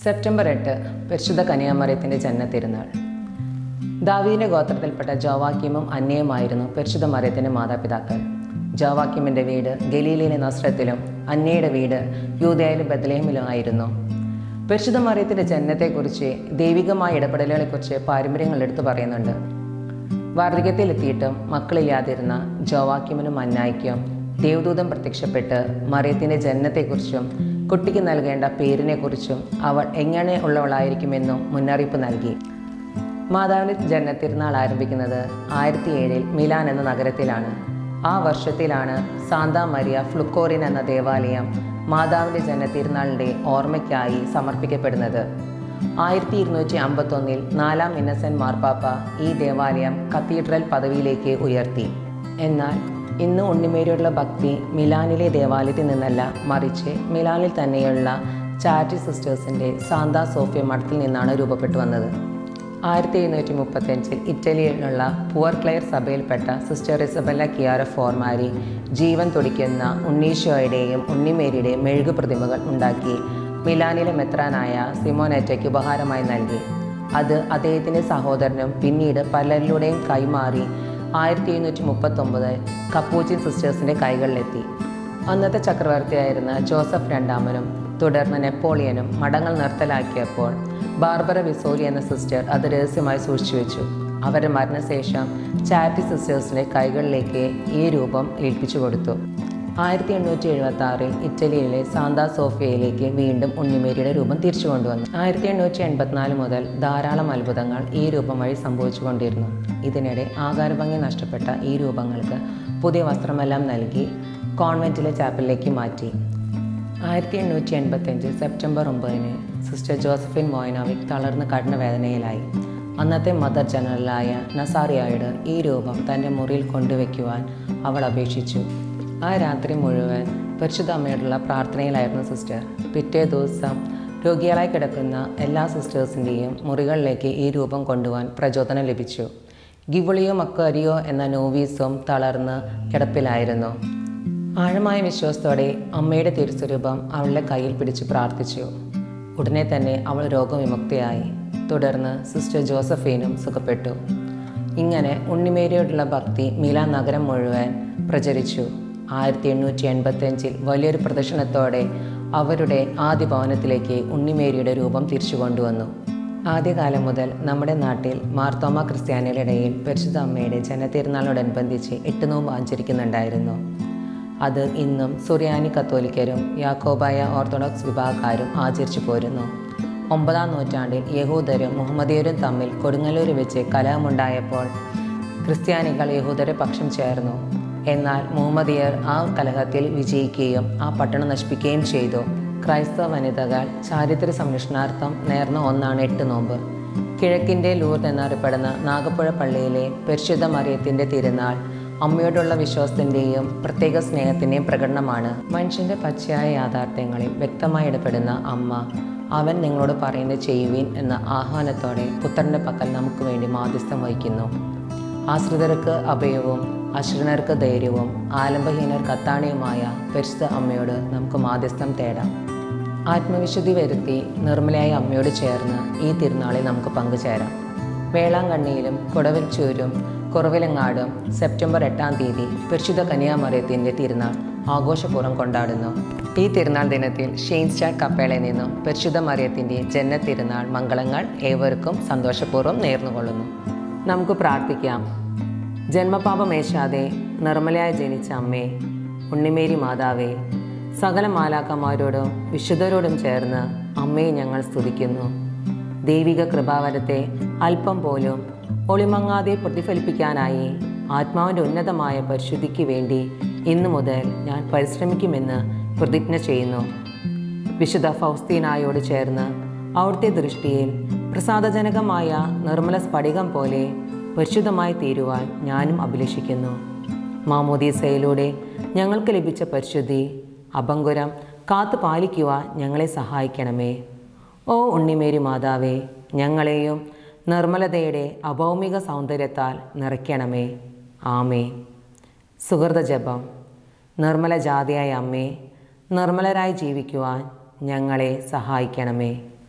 September എട്ട് പരിശുദ്ധ കന്യാമറിയത്തിൻ്റെ ജന്മത്തിരുന്നാൾ ദാവീദിന്റെ ഗോത്രത്തിൽപ്പെട്ട ജോവാക്യമും അന്നയുമായിരുന്നു പരിശുദ്ധ മറിയത്തിൻ്റെ മാതാപിതാക്കൾ ജോവാക്യമിൻ്റെ വീട് ഗലീലയിലെ നസ്രത്തിലും അന്നയുടെ വീട് യൂതയിലെ ബദ്ലേഹിമിലും ആയിരുന്നു പരിശുദ്ധ മറിയത്തിൻ്റെ ജനനത്തെക്കുറിച്ച് ദൈവികമായ ഇടപെടലുകളെക്കുറിച്ച് പാരമ്പര്യങ്ങൾ എടുത്തു പറയുന്നുണ്ട് വാർദ്ധക്യത്തിലെത്തിയിട്ടും മക്കളില്ലാതിരുന്ന ജോവാക്യമിനും അന്നായിക്കും ദേവദൂതം പ്രത്യക്ഷപ്പെട്ട് മറിയത്തിൻ്റെ ജനനത്തെക്കുറിച്ചും കുട്ടിക്ക് നൽകേണ്ട പേരിനെക്കുറിച്ചും അവൾ എങ്ങനെ ഉള്ളവളായിരിക്കുമെന്നും മുന്നറിയിപ്പ് നൽകി മാതാവിൻ്റെ ജന്മത്തിരുന്നാൾ ആരംഭിക്കുന്നത് ആയിരത്തി ഏഴിൽ മിലാൻ എന്ന നഗരത്തിലാണ് ആ വർഷത്തിലാണ് സാന്താ മരിയ ഫ്ലുക്കോറിൻ എന്ന ദേവാലയം മാതാവിൻ്റെ ജന്മത്തിരുന്നാളിൻ്റെ ഓർമ്മയ്ക്കായി സമർപ്പിക്കപ്പെടുന്നത് ആയിരത്തി ഇരുന്നൂറ്റി അമ്പത്തൊന്നിൽ നാലാം ഇന്നസെൻറ്റ് മാർപ്പാപ്പ ഈ ദേവാലയം കത്തീഡ്രൽ പദവിയിലേക്ക് ഉയർത്തി എന്നാൽ ഇന്ന് ഉണ്ണിമേരിയുള്ള ഭക്തി മിലാനിലെ ദേവാലയത്തിൽ നിന്നല്ല മറിച്ച് മിലാനിൽ തന്നെയുള്ള ചാരിറ്റി സിസ്റ്റേഴ്സിൻ്റെ സാന്താ സോഫിയ മഠത്തിൽ നിന്നാണ് രൂപപ്പെട്ടു വന്നത് ആയിരത്തി എഴുന്നൂറ്റി മുപ്പത്തഞ്ചിൽ ഇറ്റലിയിലുള്ള പുവർ ക്ലെയർ സഭയിൽപ്പെട്ട സിസ്റ്റർ ഇസബല്ല കിയാര ഫോർമാരി ജീവൻ തുടിക്കുന്ന ഉണ്ണീശോയുടെയും ഉണ്ണിമേരിയുടെയും മെഴുകു പ്രതിമകൾ ഉണ്ടാക്കി മിലാനിലെ മെത്രാനായ സിമോനെറ്റയ്ക്ക് ഉപഹാരമായി നൽകി അത് അദ്ദേഹത്തിൻ്റെ സഹോദരനും പിന്നീട് പലരിലൂടെയും കൈമാറി ആയിരത്തി എഴുന്നൂറ്റി മുപ്പത്തൊമ്പത് കപ്പൂച്ചിൻ സിസ്റ്റേഴ്സിൻ്റെ കൈകളിലെത്തി അന്നത്തെ ചക്രവർത്തിയായിരുന്ന ജോസഫ് രണ്ടാമനും തുടർന്ന് നെപ്പോളിയനും മഠങ്ങൾ നിർത്തലാക്കിയപ്പോൾ ബാർബറ വിസോലി എന്ന സിസ്റ്റർ അത് രഹസ്യമായി സൂക്ഷിച്ചു വെച്ചു അവരുടെ മരണശേഷം ചാരിറ്റി സിസ്റ്റേഴ്സിൻ്റെ കൈകളിലേക്ക് ഈ രൂപം ഏൽപ്പിച്ചു കൊടുത്തു ആയിരത്തി എണ്ണൂറ്റി എഴുപത്തി ആറിൽ ഇറ്റലിയിലെ സാന്താ സോഫിയയിലേക്ക് വീണ്ടും ഉണ്ണിമേരിയുടെ രൂപം തിരിച്ചു കൊണ്ടുവന്നു ആയിരത്തി എണ്ണൂറ്റി എൺപത്തിനാല് മുതൽ ധാരാളം അത്ഭുതങ്ങൾ ഈ രൂപം വഴി സംഭവിച്ചുകൊണ്ടിരുന്നു ഇതിനിടെ ആകാരഭംഗി നഷ്ടപ്പെട്ട ഈ രൂപങ്ങൾക്ക് പുതിയ വസ്ത്രമെല്ലാം നൽകി കോൺവെൻറ്റിലെ ചാപ്പലിലേക്ക് മാറ്റി ആയിരത്തി എണ്ണൂറ്റി എൺപത്തഞ്ച് സെപ്റ്റംബർ ഒമ്പതിന് സിസ്റ്റർ ജോസഫിൻ മോയനാവിക് തളർന്ന് കഠിനവേദനയിലായി അന്നത്തെ മദർ ജനറലായ നസാറിയായോട് ഈ രൂപം തൻ്റെ മുറിയിൽ കൊണ്ടുവയ്ക്കുവാൻ അവൾ അപേക്ഷിച്ചു ആ രാത്രി മുഴുവൻ പരിശുദ്ധ അമ്മയോടുള്ള പ്രാർത്ഥനയിലായിരുന്നു സിസ്റ്റർ പിറ്റേ ദിവസം രോഗികളായി കിടക്കുന്ന എല്ലാ സിസ്റ്റേഴ്സിൻ്റെയും മുറികളിലേക്ക് ഈ രൂപം കൊണ്ടുപോകാൻ പ്രചോദനം ലഭിച്ചു ഗിവുളിയോ മക്കരിയോ എന്ന നോവീസും തളർന്ന് കിടപ്പിലായിരുന്നു ആഴമായ വിശ്വാസത്തോടെ അമ്മയുടെ തിരുസ്വരൂപം അവളുടെ കയ്യിൽ പിടിച്ച് പ്രാർത്ഥിച്ചു ഉടനെ തന്നെ അവൾ രോഗവിമുക്തയായി തുടർന്ന് സിസ്റ്റർ ജോസഫീനും സുഖപ്പെട്ടു ഇങ്ങനെ ഉണ്ണിമേരിയോടുള്ള ഭക്തി മിലാൻ നഗരം മുഴുവൻ പ്രചരിച്ചു ആയിരത്തി എണ്ണൂറ്റി എൺപത്തഞ്ചിൽ വലിയൊരു പ്രദർശനത്തോടെ അവരുടെ ആദ്യ ഭവനത്തിലേക്ക് ഉണ്ണിമേരിയുടെ രൂപം തിരിച്ചു കൊണ്ടുവന്നു ആദ്യകാലം മുതൽ നമ്മുടെ നാട്ടിൽ മാർത്തോമ ക്രിസ്ത്യാനികളുടെ ഇടയിൽ പരിശുദ്ധ അമ്മയുടെ ജനതിരുനാളിനോടനുബന്ധിച്ച് എട്ട് നോമ്പ് ആചരിക്കുന്നുണ്ടായിരുന്നു അത് ഇന്നും സുറിയാനി കത്തോലിക്കരും യാക്കോബായ ഓർത്തഡോക്സ് വിഭാഗക്കാരും ആചരിച്ചു പോരുന്നു ഒമ്പതാം നൂറ്റാണ്ടിൽ യഹൂദരും മുഹമ്മദിയരും തമ്മിൽ കൊടുങ്ങല്ലൂർ വെച്ച് കലഹമുണ്ടായപ്പോൾ ക്രിസ്ത്യാനികൾ യഹൂദരെ പക്ഷം ചേർന്നു എന്നാൽ മുഹമ്മദിയർ ആ കലഹത്തിൽ വിജയിക്കുകയും ആ പട്ടണം നശിപ്പിക്കുകയും ചെയ്തു ക്രൈസ്തവ വനിതകൾ ചാരിത്ര സംരക്ഷണാർത്ഥം നേർന്ന ഒന്നാണ് എട്ട് നോമ്പ് കിഴക്കിൻ്റെ ലൂർദ് എന്നറിയപ്പെടുന്ന നാഗപ്പുഴ പള്ളിയിലെ പരിശുദ്ധ മറിയത്തിൻ്റെ തിരുനാൾ അമ്മയോടുള്ള വിശ്വാസത്തിൻ്റെയും പ്രത്യേക സ്നേഹത്തിൻ്റെയും പ്രകടനമാണ് മനുഷ്യൻ്റെ പച്ചയായ യാഥാർത്ഥ്യങ്ങളിൽ വ്യക്തമായി ഇടപെടുന്ന അമ്മ അവൻ നിങ്ങളോട് പറയുന്നത് ചെയ്യുവീൻ എന്ന ആഹ്വാനത്തോടെ പുത്രൻ്റെ പക്കൽ നമുക്ക് വേണ്ടി മാധ്യസ്ഥം വഹിക്കുന്നു ആശ്രിതർക്ക് അഭയവും അശ്രണർക്ക് ധൈര്യവും ആലംബഹീനർക്ക് അത്താണിയുമായ പരിശുദ്ധ അമ്മയോട് നമുക്ക് മാധ്യസ്ഥം തേടാം ആത്മവിശുദ്ധി വരുത്തി നിർമ്മലയായ അമ്മയോട് ചേർന്ന് ഈ തിരുനാളിൽ നമുക്ക് പങ്കുചേരാം വേളാങ്കണ്ണിയിലും കുടവച്ചൂരും കുറവിലങ്ങാടും സെപ്റ്റംബർ എട്ടാം തീയതി പരിശുദ്ധ കന്യാമറിയത്തിൻ്റെ തിരുനാൾ ആഘോഷപൂർവ്വം കൊണ്ടാടുന്നു ഈ തിരുനാൾ ദിനത്തിൽ ഷെയിൻസ്റ്റാർ കപ്പേളയിൽ നിന്നും പരിശുദ്ധ മറിയത്തിൻ്റെ ജന്മ തിരുനാൾ മംഗളങ്ങൾ ഏവർക്കും സന്തോഷപൂർവ്വം നേർന്നുകൊള്ളുന്നു നമുക്ക് പ്രാർത്ഥിക്കാം ജന്മപാപമേശാതെ നിർമ്മലയായി ജനിച്ച അമ്മേ ഉണ്ണിമേരി മാതാവേ സകല മാലാക്കന്മാരോടും വിശുദ്ധരോടും ചേർന്ന് അമ്മയെ ഞങ്ങൾ സ്തുതിക്കുന്നു ദൈവിക കൃപാവരത്തെ അല്പം പോലും ഒളിമങ്ങാതെ പ്രതിഫലിപ്പിക്കാനായി ആത്മാവിൻ്റെ ഉന്നതമായ പരിശുദ്ധിക്ക് വേണ്ടി ഇന്നു മുതൽ ഞാൻ പരിശ്രമിക്കുമെന്ന് പ്രതിജ്ഞ ചെയ്യുന്നു വിശുദ്ധ ഫൗസ്തീനായോട് ചേർന്ന് അവിടുത്തെ ദൃഷ്ടിയിൽ പ്രസാദജനകമായ നിർമ്മല സ്ഫടികം പോലെ പരിശുദ്ധമായി തീരുവാൻ ഞാനും അഭിലഷിക്കുന്നു മാമോദീസയിലൂടെ ഞങ്ങൾക്ക് ലഭിച്ച പരിശുദ്ധി അപങ്കുരം കാത്തു പാലിക്കുവാൻ ഞങ്ങളെ സഹായിക്കണമേ ഓ ഉണ്ണിമേരി മാതാവേ ഞങ്ങളെയും നിർമ്മലതയുടെ അഭൗമിക സൗന്ദര്യത്താൽ നിറയ്ക്കണമേ ആമേ സുഹൃത ജപം നിർമ്മല ജാതിയായ അമ്മേ നിർമ്മലരായി ജീവിക്കുവാൻ ഞങ്ങളെ സഹായിക്കണമേ